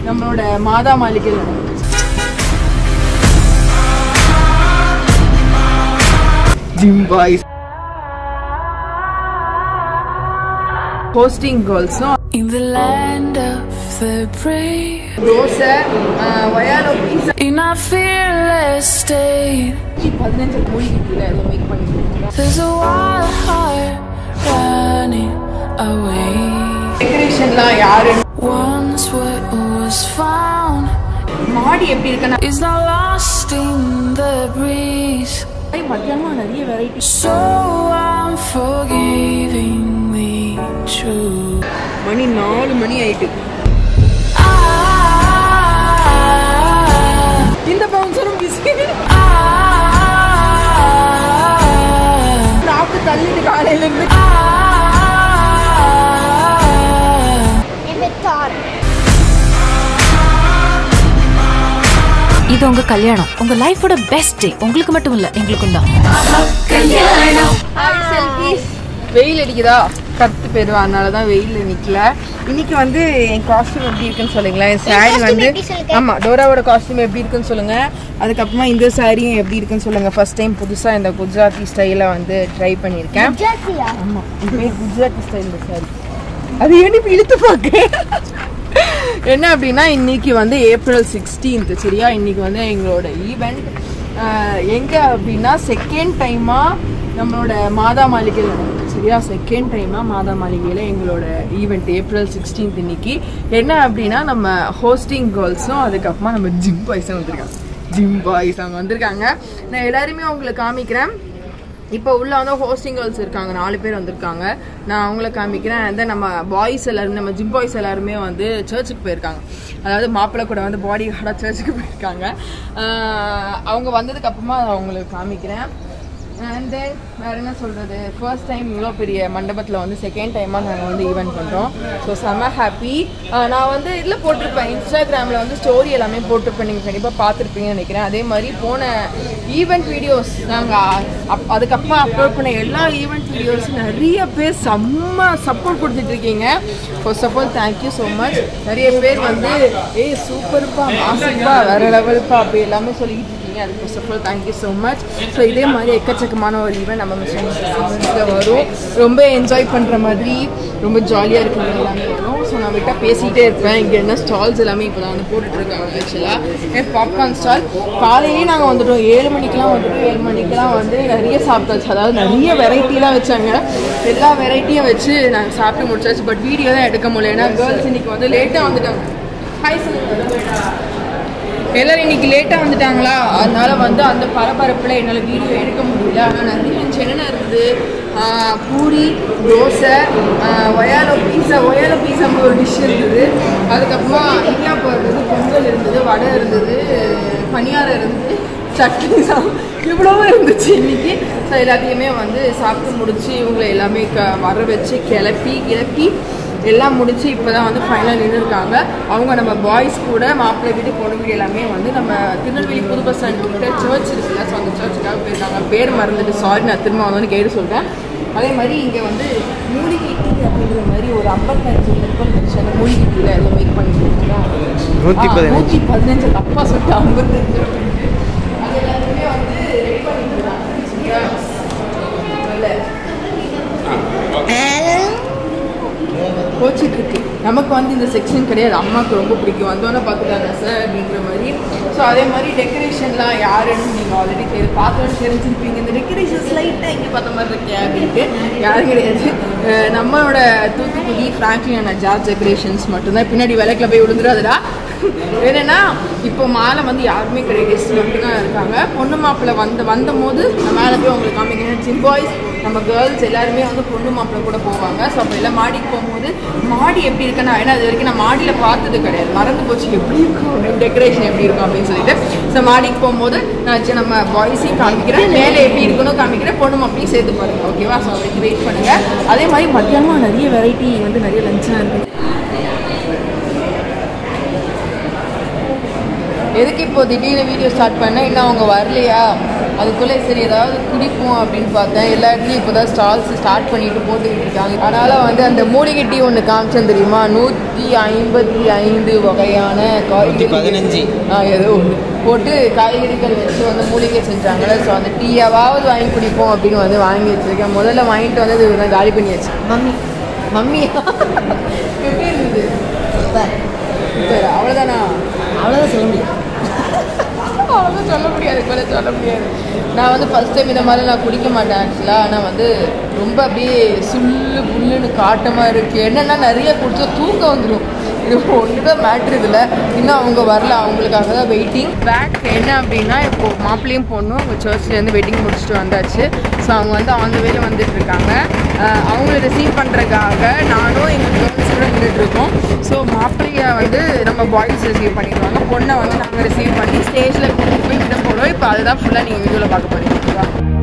நம்மளோட மாதா மாளிகையில் ஜிம் பாய்ஸ் ஹோஸ்டிங் கேர்ள்ஸும் In the land of the brave, dosa வயாலோ pizza in our fearless state, பதினஞ்சு மூழ்கிக்குள்ள ஏதோ மேக் பண்ணிட்டு there's a wild heart running away. டெக்கரேஷன்லாம் யாரு Once what was found மாடி எப்படி இருக்குன்னா is now lost in the breeze. மத்தியானமா நிறைய variety So I'm forgivingly true. மணி நாலு மணி ஆயிட்டு I, இந்த பவுன்சரும் பிஸி I, சாப்பிட்டு தள்ளிட்டு காலையில இருந்து I, இது உங்க கல்யாணம் உங்க லைஃபோட பெஸ்ட் டே உங்களுக்கு மட்டும் இல்ல எங்களுக்கும் தான் வெயில் அடிக்குதா கத்து போயிடுவா அதனால தான் வெயில் நிக்கல இன்னைக்கு வந்து என் காஸ்டியூம் எப்படி இருக்குன்னு சொல்லுங்களேன் என் சாரி வந்து ஆமா டோராவோட காஸ்டியூம் எப்படி இருக்குன்னு சொல்லுங்க அதுக்கப்புறமா இந்த சாரியும் எப்படி இருக்குன்னு சொல்லுங்க ஃபர்ஸ்ட் டைம் புதுசா இந்த குஜராத்தி ஸ்டைல வந்து ட்ரை பண்ணியிருக்கேன் ஆமா இது பேர் குஜராத்தி ஸ்டைல் இந்த சாரி அது ஏன் இப்ப இழுத்து பார்க்க என்ன அப்படின்னா இன்னைக்கு வந்து ஏப்ரல் சிக்ஸ்டீன்த் சரியா இன்னைக்கு வந்து எங்களோட ஈவெண்ட் எங்க அப்படின்னா செகண்ட் டைமா நம்மளோட மாதா மாளிகையில் நடக்குது சரியா செகண்ட் டைமா மாதா மாளிகையில் எங்களோட ஈவெண்ட் ஏப்ரல் சிக்ஸ்டீன்த் இன்னைக்கு என்ன அப்படின்னா நம்ம ஹோஸ்டிங் கேர்ள்ஸும் அதுக்கப்புறமா நம்ம ஜிம் பாய்ஸும் வந்திருக்காங்க ஜிம் பாய்ஸ் அவங்க வந்திருக்காங்க நான் எல்லாருமே உங்களுக்கு காமிக்கிறேன் இப்போ உள்ள வந்து ஹோஸ்டிங் கேர்ள்ஸ் இருக்காங்க நாலு பேர் வந்திருக்காங்க நான் அவங்கள காமிக்கிறேன் அந்த நம்ம பாய்ஸ் எல்லாருமே நம்ம ஜிம் பாய்ஸ் எல்லாருமே வந்து சர்ச்சுக்கு போயிருக்காங்க அதாவது மாப்பிள்ளை கூட வந்து பாடி கார்டாக சர்ச்சுக்கு போயிருக்காங்க ஆஹ் அவங்க வந்ததுக்கு அப்புறமா அவங்களுக்கு காமிக்கிறேன் அண்ட் தென் வேற என்ன சொல்றது ஃபர்ஸ்ட் டைம் இவ்வளோ பெரிய மண்டபத்தில் வந்து செகண்ட் டைமாக நாங்கள் வந்து ஈவெண்ட் பண்ணுறோம் ஸோ செம்ம ஹாப்பி நான் வந்து இதில் போட்டிருப்பேன் இன்ஸ்டாகிராமில் வந்து ஸ்டோரி எல்லாமே போட்டிருப்பேன் நீங்கள் கண்டிப்பாக பார்த்துருப்பீங்கன்னு நினைக்கிறேன் அதே மாதிரி போன ஈவெண்ட் வீடியோஸ் நாங்கள் அப் அதுக்கப்புறம் அப்லோட் பண்ண எல்லா ஈவெண்ட் வீடியோஸும் நிறைய பேர் செம்ம சப்போர்ட் கொடுத்துட்டு இருக்கீங்க first of all thank you so much நிறைய பேர் வந்து ஏய் சூப்பர்ப்பா மாசுப்பா வேற லெவல்ப்பா அப்படி எல்லாமே சொல்லிக்கிட்டு இருக்கீங்க அதுக்கு first of all thank you so much so இதே மாதிரி எக்கச்சக்கமான ஒரு ஈவெண்ட் நம்ம மிஷன் வரும் ரொம்ப என்ஜாய் பண்ணுற மாதிரி ரொம்ப ஜாலியாக இருக்கிறது எல்லாமே வரும் ஸோ நான் விட்டா பேசிகிட்டே இருப்பேன் இங்கே என்ன ஸ்டால்ஸ் எல்லாமே இப்போ தான் வந்து போட்டுட்டு இருக்காங்க ஆக்சுவலாக ஏன் பாப்கார்ன் ஸ்டால் காலையிலேயே நாங்கள் வந்துட்டோம் ஏழு மணிக்கெலாம் வந்துட்டோம் ஏழு மணிக்கெலாம் வந்து நிறைய சாப்பிட்டாச்சு அதாவது நிறைய வெரைட்டிலாம் வச்சாங்க எல்லா வெரைட்டியும் வச்சு நாங்கள் சாப்பிட்டு முடிச்சாச்சு பட் வீடியோ தான் எடுக்க முடியல ஏன்னா கேர்ள்ஸ் இன்னைக்கு வந்து லேட்டாக வந்துட்டாங்க ஹாய் சொல்லுங்க எல்லாரும் இன்னைக்கு லேட்டாக வந்துட்டாங்களா அதனால வந்து அந்த பரபரப்பில் என்னால் வீடியோ எடுக்க முடியல ஆனால் நிறைய இருந்துச்சு என்னென்ன இருந்தது ஆஹ் பூரி தோசை ஆஹ் ஒயாலோ பீஸா ஒயாலோ பீஸா ஒரு டிஷ் இருந்தது அதுக்கப்புறமா இடியாப்பம் இருந்தது பொங்கல் இருந்தது வடை இருந்தது பணியாரம் இருந்தது சட்னி சா இவ்வளவு இருந்துச்சு இன்னைக்கு ஸோ எல்லாத்தையுமே வந்து சாப்பிட்டு முடிச்சு இவங்களை எல்லாமே க வர வச்சு கிளப்பி கிளப்பி எல்லாம் முடிச்சு இப்போ தான் வந்து ஃபைனல் நின்றுருக்காங்க அவங்க நம்ம பாய்ஸ் கூட மாப்பிள்ளை வீட்டு பொண்ணு வீடு எல்லாமே வந்து நம்ம திருநெல்வேலி புது பஸ் ஸ்டாண்ட் கிட்ட சர்ச் இருக்குல்ல ஸோ அந்த சர்ச்சுக்காக போயிருக்காங்க பேர் மறந்துட்டு சாரி நான் திரும்ப வந்து கேட்டு சொல்கிறேன் அதே மாதிரி இங்கே வந்து மூலிகை டீ அப்படிங்கிற மாதிரி ஒரு ஐம்பத்தஞ்சு மெம்பர் வச்சு அந்த மூலிகை டீல ஏதோ மேக் பண்ணி நூத்தி பதினஞ்சு. நூற்றி பதினஞ்சு தப்பா சொல்லிட்டு ஐம்பத்தஞ்சு அது எல்லாருமே வந்து ரெடி பண்ணிட்டு இருக்காங்க சரியா? நல்ல கோச்சிட்டு இருக்கு நமக்கு வந்து இந்த செக்ஷன் கிடையாது அம்மாவுக்கு ரொம்ப பிடிக்கும் வந்தோன்னே பார்த்துட்டாங்க சார் அப்படின்ற மாதிரி ஸோ அதே மாதிரி டெக்கரேஷன்லாம் யாருன்னு நீங்கள் ஆல்ரெடி தெரி பார்த்தோன்னு தெரிஞ்சிருப்பீங்க இந்த டெக்கரேஷன்ஸ் லைட்டாக இங்கே பார்த்த மாதிரி இருக்கே அப்படின்ட்டு யாரும் கிடையாது அஹ் நம்மளோட தூத்துக்குடி ஃப்ராங்க்லின் ஜார்ஜ் டெக்கரேஷன்ஸ் மட்டும்தான் பின்னாடி விளக்கில் போய் விழுந்துடாதுடா என்னன்னா இப்போ மாலை வந்து யாருமே கிடையாது கெஸ்ட் மட்டும்தான் இருக்காங்க பொண்ணு மாப்பிள்ளை வந்த வந்த போது நான் மேலே போய் உங்களுக்கு காமிக்கிறேன் ஜிம் பாய்ஸ் நம்ம கேர்ள்ஸ் எல்லாருமே வந்து பொண்ணு மாப்பிள்ளை கூட போவாங்க ஸோ அப்போ எல்லாம் மாடிக்கு போகும்போது மாடி எப்படி இருக்குன்னா ஏன்னா அது வரைக்கும் நான் மாடியில் பார்த்தது கிடையாது மறந்து போச்சு எப்படி இருக்கும் டெக்கரேஷன் எப்படி இருக்கும் அப்படின்னு சொல்லிட்டு ஸோ மாடிக்கு போகும்போது நான் சரி நம்ம பாய்ஸையும் காமிக்கிறேன் மேலே எப்படி இருக்கணும் காமிக்கிறேன் பொண்ணு மாப்பிளையும் சேர்த்து பாருங்க ஓகேவா ஸோ அதுக்கு வெயிட் பண்ணுங்க அதே மாதிரி மத்தியானமாக நிறைய வெரைட்டி வந்து நிறைய லஞ்சாக இருக்குது எதுக்கு இப்போ திடீர்னு வீடியோ ஸ்டார்ட் பண்ண இன்னும் அவங்க வரலையா அதுக்குள்ளே சரி ஏதாவது குடிப்போம் அப்படின்னு பார்த்தேன் எல்லா இடத்துலையும் இப்போ தான் ஸ்டால்ஸ் ஸ்டார்ட் பண்ணிட்டு போட்டுக்கிட்டு இருக்காங்க அதனால் வந்து அந்த மூலிகை டீ ஒன்று காமிச்சேன் தெரியுமா நூற்றி ஐம்பத்தி ஐந்து வகையான காய்கறி பதினஞ்சு. ஆ ஏதோ ஒன்று போட்டு காய்கறிகள் வச்சு வந்து மூலிகை செஞ்சாங்கல்ல ஸோ அந்த டீயாவது வாங்கி குடிப்போம் அப்படின்னு வந்து வாங்கி வச்சிருக்கேன் முதல்ல வாங்கிட்டு வந்து இது நான் காலி பண்ணியாச்சு மம்மி மம்மி எப்படி இருந்தது சூப்பர் சரி அவ்வளோதானா அவ்வளோதான் சொல்ல முடியும் அவ்வளோதான் சொல்ல முடியாது மேலே சொல்ல முடியாது நான் வந்து ஃபஸ்ட் டைம் இந்த மாதிரி நான் குடிக்க மாட்டேன் ஆக்சுவலாக ஆனால் வந்து ரொம்ப அப்படியே சுள்ளு புல்லுன்னு காட்டமாக இருக்குது என்னென்னா நிறைய குடிச்சா தூக்கம் வந்துடும் இது ஒன்று தான் மேட்ரு இதில் இன்னும் அவங்க வரல அவங்களுக்காக தான் வெயிட்டிங் பேக் என்ன அப்படின்னா இப்போ மாப்பிள்ளையும் பொண்ணும் அவங்க சர்ச்லேருந்து வெட்டிங் முடிச்சுட்டு வந்தாச்சு ஸோ அவங்க வந்து ஆன் த வேல வந்துட்டு இருக்காங்க அஹ் அவங்கள ரிசீவ் பண்ணுறதுக்காக நானும் எங்கள் கேர்ள்ஸ் கூட நின்றுட்டு இருக்கோம் ஸோ மாப்பிள்ளைய வந்து நம்ம பாய்ஸ் ரிசீவ் பண்ணிடுவாங்க பொண்ணை வந்து நாங்கள் ரிசீவ் பண்ணி ஸ்டேஜில் கூட்டிட்டு போய் விட போகிறோம் இப்போ அதுதான் ஃபுல்லாக நீங்கள் வீடியோவில் பார்க்க போகிறீங்க ஓகேவா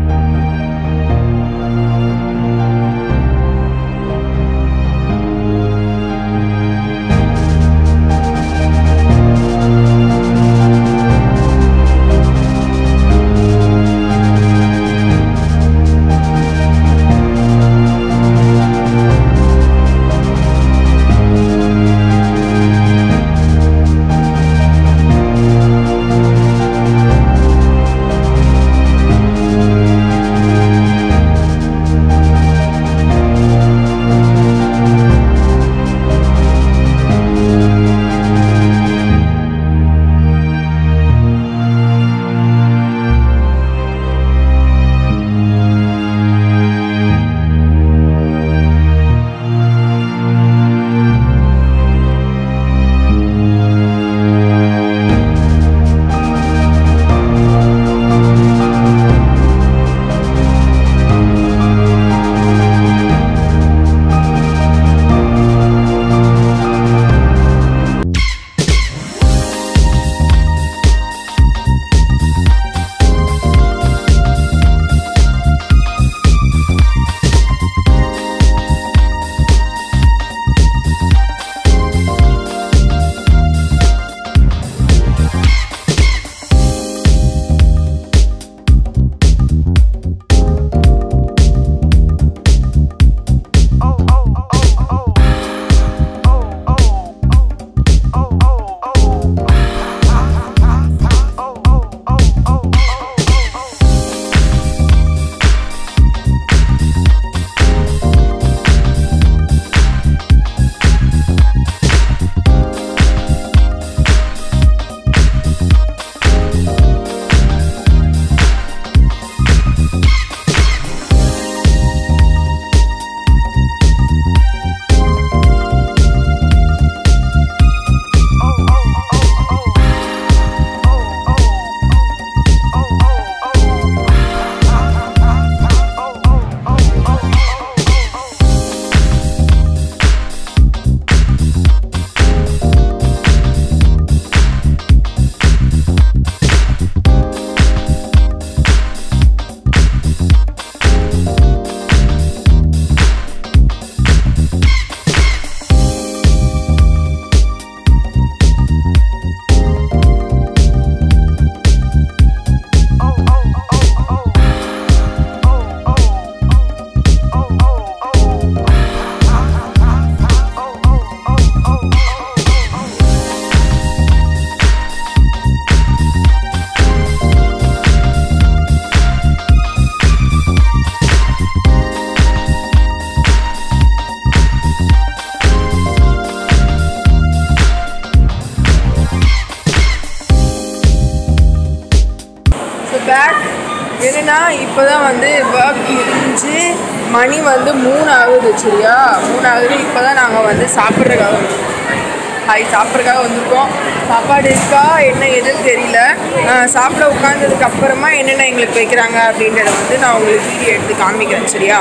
பேக் என்னன்னா இப்போ தான் வந்து ஒர்க் முடிஞ்சு மணி வந்து மூணு ஆகுது சரியா மூணு ஆகுது இப்போ தான் நாங்கள் வந்து சாப்பிட்றதுக்காக வந்திருக்கோம் ஹாய் சாப்பிட்றதுக்காக வந்திருக்கோம் சாப்பாடு இருக்கா என்ன எதுன்னு தெரியல அஹ் சாப்பிட உட்காந்ததுக்கு அப்புறமா என்னென்ன எங்களுக்கு வைக்கிறாங்க அப்படின்றத வந்து நான் உங்களுக்கு வீடியோ எடுத்து காமிக்கிறேன் சரியா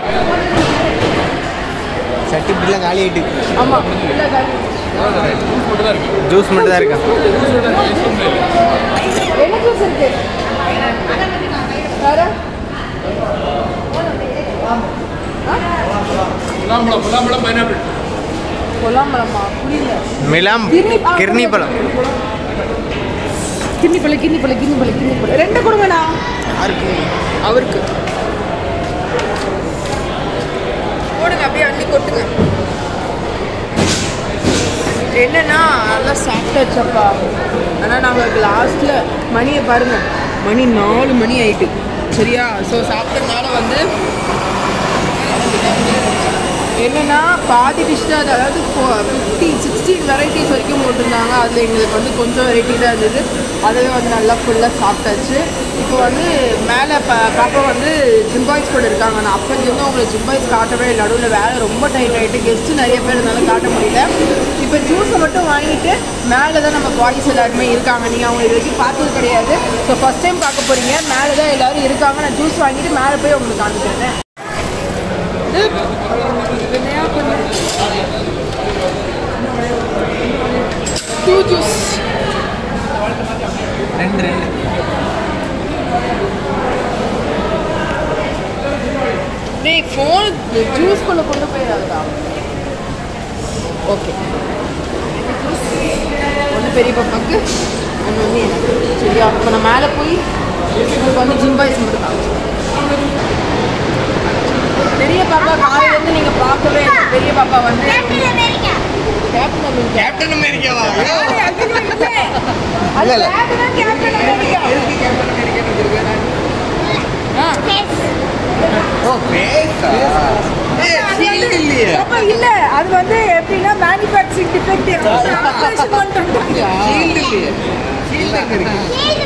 சட்டி இப்படிலாம் காலி ஆகிட்டு ஆமாம் ஜூஸ் மட்டும் தான் இருக்கா என்ன ஜூஸ் இருக்கு வேற கொல்லாம்பழமா புரியல மிலாம் கிர்னி- ஆ, கிர்னி பழம் கிண்ணி பழ கிண்ணி பழ கிண்ணி பழ கிண்ணி பழ ரெண்டு கொடுங்கண்ணா யாருக்கு அவருக்கு போடுங்க அப்படியே அள்ளி கொட்டுங்க என்னன்னா நல்லா சாப்பிட்டாச்சப்பா ஆனால் நாங்கள் லாஸ்ட்டில் மணியை பாருங்க மணி நாலு மணி ஆயிட்டு சரியா ஸோ சாப்பிட்டதுனால வந்து என்னன்னா பாதி டிஷ் தான் அது, அதாவது ஃபிஃப்டி சிக்ஸ்டீன் வெரைட்டிஸ் வரைக்கும் போட்டிருந்தாங்க அதில் எங்களுக்கு வந்து கொஞ்சம் வெரைட்டி தான் இருந்தது அதுவே வந்து நல்லா ஃபுல்லாக சாப்பிட்டாச்சு இப்போ வந்து மேலே ப பாப்பா வந்து ஜிம்பாய்ஸ் கூட இருக்காங்க நான் அப்போ இருந்து அவங்களுக்கு ஜிம்பாய்ஸ் காட்டவே இல்லை நடுவில் வேலை ரொம்ப டைட் ஆகிட்டு கெஸ்ட்டு நிறைய பேர் இருந்தாலும் காட்ட முடியல இப்போ ஜூஸை மட்டும் வாங்கிட்டு மேலே தான் நம்ம பாய்ஸ் எல்லாருமே இருக்காங்க நீங்கள் அவங்க இது வரைக்கும் பார்த்தது கிடையாது ஸோ ஃபஸ்ட் டைம் பார்க்க போகிறீங்க மேலே தான் எல்லோரும் இருக்காங்க நான் ஜூஸ் வாங்கிட்டு மேலே போய் உங்களுக்கு காமிக்கிறேன் டூ ஜூஸ் ரெண்டு ரெண்டு டேய் ஃபோன் ஜூஸ்குள்ளே கொண்டு போயிடாதா ஓகே ஒன்று பெரிய பாப்பாக்கு ஒன்று வந்து எனக்கு சரியா இப்போ நான் மேலே போய் உங்களுக்கு வந்து ஜிம் பாய்ஸ் மட்டும் காமிச்சேன் பெரிய பாப்பா காலையிலேருந்து நீங்கள் பார்க்கவே இல்லை பெரிய பாப்பா வந்து கேப்டன் அமெரிக்கா கேப்டன் அமெரிக்காவா அது இல்ல, இல்ல. bag தான் கேப்டன் அமெரிக்கா எதுக்கு கேப்டன் அமெரிக்கான்னு இருக்கேன் ஆ ஓ பேசா ஷீல்டு இல்லையே அப்ப இல்ல அது வந்து எப்படின்னா மேனுஃபேக்சரிங் டிஃபெக்ட் ஆபரேஷன் பண்ணிட்டாங்க ஷீல்டு இல்லையே ஷீல்டு எங்க இருக்கு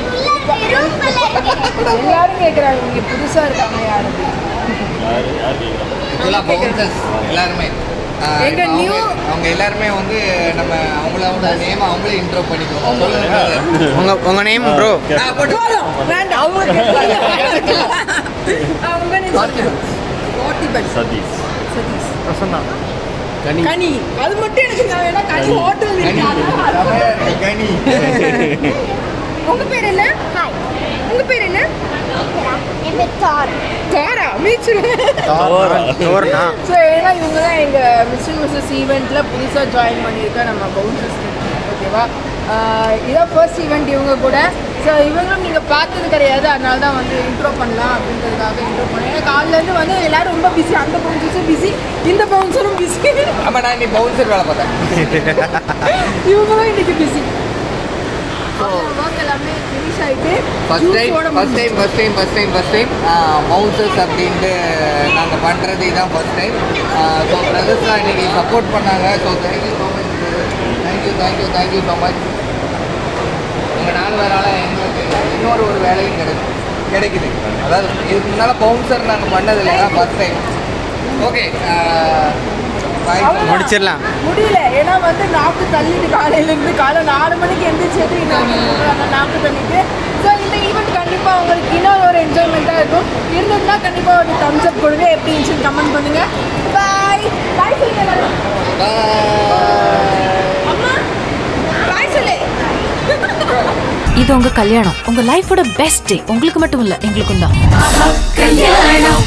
எல்லாரும் கேக்குறாங்க இங்க புதுசா இருக்காங்க யாரு இதெல்லாம் பவுன்சர்ஸ் எல்லாருமே ஆஹ் எங்க அவங்க- new- அவங்க எல்லாருமே வந்து நம்ம அவங்களோட நேம் அவங்களே இன்ட்ரோ பண்ணிக்குவோம் சொல்லுங்க உங்க உங்க நேம் ப்ரோ போதும் வேண்டாம் அவங்க கேட்கல. அவங்க ஃபார்ட்டி பட் சதீஷ் சதீஷ் கனி கனி அது மட்டும் எனக்கு நான் வேணா கனி ஹோட்டல் கனி உங்க பேர் என்ன ஹாய் உங்க பேர் என்ன தாரா மீச்சிருவேன் தோரணா ஸோ ஏன்னா இவங்க தான் எங்கள் மிஸ்டர் மிஸ்ஸஸ் ஈவெண்ட்டில் புதுசாக ஜாயின் பண்ணியிருக்க நம்ம பவுன்சர்ஸ் ஓகேவா ஆஹ் இதான் ஃபர்ஸ்ட் ஈவெண்ட் இவங்க கூட ஸோ இவங்களும் நீங்கள் பார்த்தது கிடையாது அதனால தான் வந்து இன்ட்ரோ பண்ணலாம் அப்படின்றதுக்காக இன்ட்ரோ பண்ணேன் ஏன்னா காலையிலேருந்து வந்து எல்லாரும் ரொம்ப பிஸி அந்த பவுன்சர்ஸும் பிஸி இந்த பவுன்சரும் பிஸி ஆமா நான் இன்னைக்கு பவுன்சர் வேலை பார்த்தேன் இவங்களும் இன்னைக்கு பிஸி ஒர்க் எல்லாமே ஃபினிஷ் ஆகிட்டு first time first time first time first time first time மவுசஸ் அப்படின்ட்டு நாங்கள் பண்ணுறது இதுதான் ஃபர்ஸ்ட் டைம் ஸோ பிரதர்ஸ்லாம் இன்னைக்கு சப்போர்ட் பண்ணாங்க so thank you so much thank you thank you thank you so much உங்கள் நாலு பேரால எங்களுக்கு இன்னொரு ஒரு வேலையும் கிடைக்கும் கிடைக்குது அதாவது இதுக்கு முன்னால் பவுன்சர் நாங்கள் பண்ணது இல்லையா ஃபர்ஸ்ட் டைம் ஓகே முடிச்சிடலாம் முடியல ஏன்னா வந்து நாக்கு தள்ளிட்டு காலையிலேருந்து காலை நாலு மணிக்கு எந்திரிச்சது இன்னும் நாக்கு தள்ளிட்டு ஸோ இந்த ஈவெண்ட் கண்டிப்பாக உங்களுக்கு இன்னொரு ஒரு என்ஜாய்மெண்ட்டாக இருக்கும் இருந்ததுன்னா கண்டிப்பாக ஒரு தம்ஸ் அப் கொடுங்க எப்படி இருந்துச்சுன்னு கமெண்ட் பண்ணுங்க பாய் பாய் சொல்லுங்க எல்லாரும். அம்மா பாய் சொல்லு இது உங்க கல்யாணம் உங்க லைஃபோட பெஸ்ட் டே உங்களுக்கு மட்டும் இல்ல எங்களுக்கும் தான்